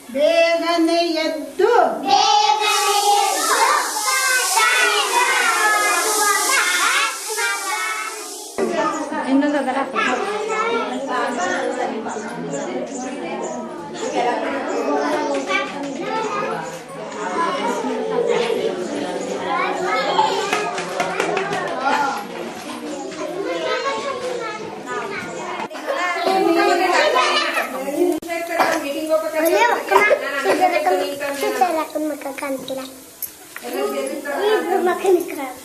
ಬೇಗನೆ ಎದ್ದು ಕಾಣ್ತಿಲ್ಲ ಇಬ್ರು ಮಕ್ಕಳು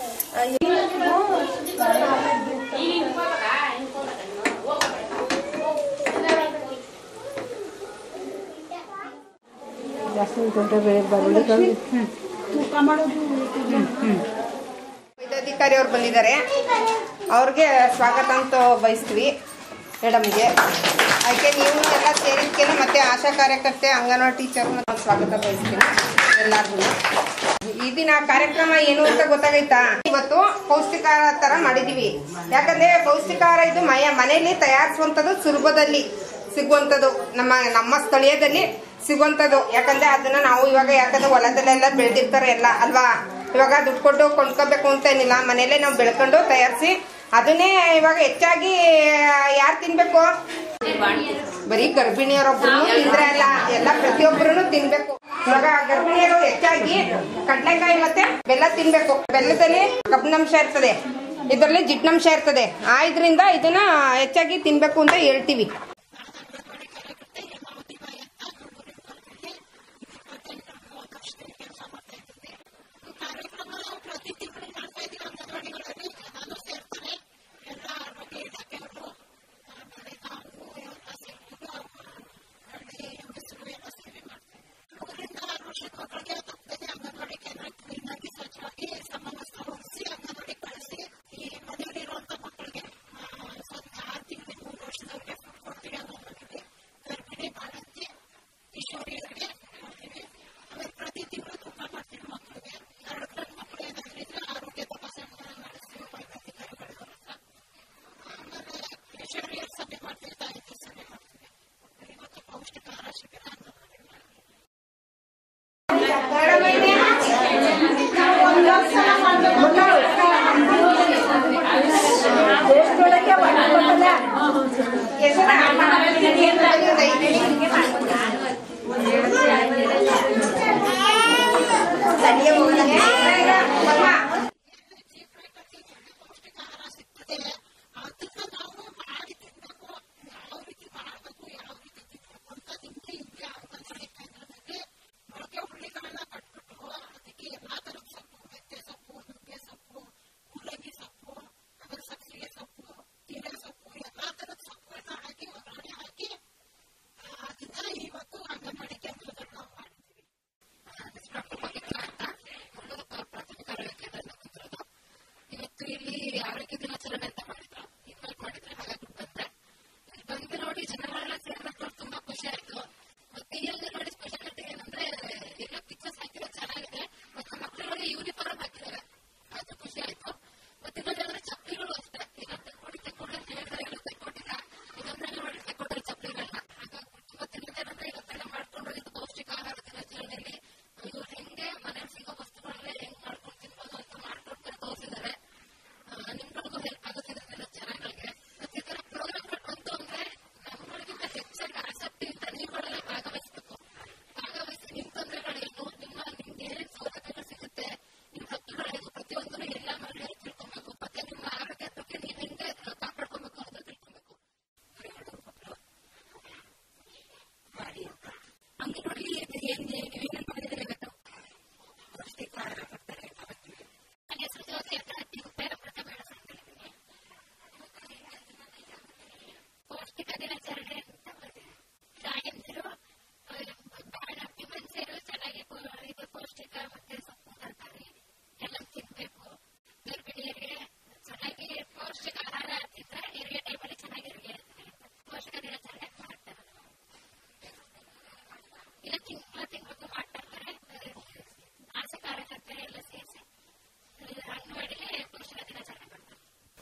ವೈದ್ಯಾಧಿಕಾರಿ ಅವ್ರು ಬಂದಿದ್ದಾರೆ ಅವ್ರಿಗೆ ಸ್ವಾಗತ ಅಂತ ಬಯಸ್ತೀವಿ ಮೇಡಮ್ಗೆ ಅದಕ್ಕೆ ನೀವು ಎಲ್ಲ ಸೇರಿದ್ಕೆ ಮತ್ತೆ ಆಶಾ ಕಾರ್ಯಕರ್ತೆ ಅಂಗನವಾಡಿ ಟೀಚರ್ ಮತ್ತೆ ಸ್ವಾಗತ ಬಯಸ್ತೀನಿ ಎಲ್ಲರಿಗೂ ಈ ದಿನ ಕಾರ್ಯಕ್ರಮ ಏನು ಅಂತ ಗೊತ್ತಾಗೈತಾ ಇವತ್ತು ಪೌಷ್ಟಿಕಾಹಾರ ತರ ಮಾಡಿದೀವಿ ಯಾಕಂದ್ರೆ ಪೌಷ್ಟಿಕಾಹಾರ ಇದು ಮಯ ಮನೆಯಲ್ಲಿ ತಯಾರಿಸುವಂಥದ್ದು ಸುಲಭದಲ್ಲಿ ಸಿಗುವಂಥದ್ದು ನಮ್ಮ ನಮ್ಮ ಸ್ಥಳೀಯದಲ್ಲಿ ಸಿಗುವಂಥದ್ದು ಯಾಕಂದ್ರೆ ಅದನ್ನ ನಾವು ಇವಾಗ ಯಾಕಂದ್ರೆ ಹೊಲದಲ್ಲೆಲ್ಲ ಬೆಳೆದಿರ್ತಾರೆ ಎಲ್ಲ ಅಲ್ವಾ ಇವಾಗ ದುಡ್ಡು ಕೊಟ್ಟು ಕೊಂಡ್ಕೋಬೇಕು ಅಂತ ಏನಿಲ್ಲ ಮನೇಲೆ ನಾವು ಬೆಳ್ಕೊಂಡು ತಯಾರಿಸಿ ಅದನ್ನೇ ಇವಾಗ ಹೆಚ್ಚಾಗಿ ಯಾರು ತಿನ್ಬೇಕು ಬರೀ ಗರ್ಭಿಣಿಯರೊಬ್ರು ತಿಂದ್ರೆ ಅಲ್ಲ ಎಲ್ಲ ಪ್ರತಿಯೊಬ್ಬರು ತಿನ್ಬೇಕು ಇವಾಗ ಗರ್ಭಿಣಿಯರು ಹೆಚ್ಚಾಗಿ ಕಡಲೆಕಾಯಿ ಮತ್ತೆ ಬೆಲ್ಲ ತಿನ್ಬೇಕು ಬೆಲ್ಲದಲ್ಲಿ ಕಬ್ಬಿಣಾಂಶ ಇರ್ತದೆ ಇದರಲ್ಲಿ ಜಿಡ್ನಾಂಶ ಇರ್ತದೆ ಆ ಇದರಿಂದ ಇದನ್ನ ಹೆಚ್ಚಾಗಿ ತಿನ್ಬೇಕು ಅಂತ ಹೇಳ್ತೀವಿ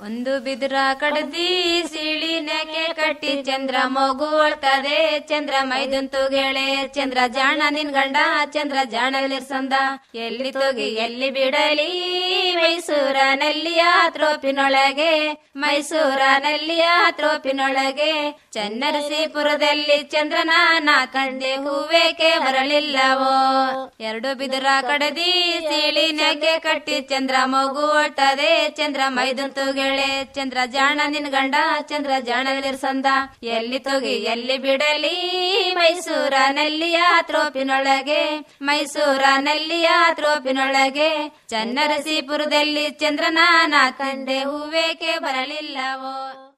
ಒಂದು ಬಿದ್ರ ಕಡದಿ ಸಿಳಿನಕ್ಕೆ ಕಟ್ಟಿ ಚಂದ್ರ ಮಗು ಅಳ್ತದೆ ಚಂದ್ರ ಮೈದುಂತು ಗೆಳೆ ಚಂದ್ರ ಜಾಣ ನಿನ್ ಗಂಡ ಚಂದ್ರ ಜಾಣಲಿರ್ಸಂದ ಎಲ್ಲಿ ತೋಗಿ ಎಲ್ಲಿ ಬಿಡಲಿ ಮೈಸೂರನಲ್ಲಿಯ ತ್ರೋಪಿನೊಳಗೆ ಮೈಸೂರನಲ್ಲಿಯ ತ್ರೋಪಿನೊಳಗೆ ಚನ್ನರಸೀಪುರದಲ್ಲಿ ಚಂದ್ರನ ನಾ ಕಂಡೆ ಹೂವೇಕೆ ಬರಲಿಲ್ಲವೋ ಎರಡು ಬಿದರ ಕಡದಿ ಸೀಳಿನಗೆ ಕಟ್ಟಿ ಚಂದ್ರ ಮಗು ಅಳ್ತದೆ ಚಂದ್ರ ಮೈದುಂತು ಗೆಳೆ ಚಂದ್ರ ಜಾಣ ನಿನ್ ಗಂಡ ಚಂದ್ರ ಜಾಣಲಿರ್ಸಂದ ಎಲ್ಲಿ ತೋಗಿ ಎಲ್ಲಿ ಬಿಡಲಿ ಮೈಸೂರನಲ್ಲಿಯ ತ್ರೋಪಿನೊಳಗೆ ಮೈಸೂರನಲ್ಲಿಯ ತ್ರೋಪಿನೊಳಗೆ ಚನ್ನರಸೀಪುರದಲ್ಲಿ ಚಂದ್ರನ ನಾ ಕಂಡೆ ಹೂವೇಕೆ ಬರಲಿಲ್ಲವೋ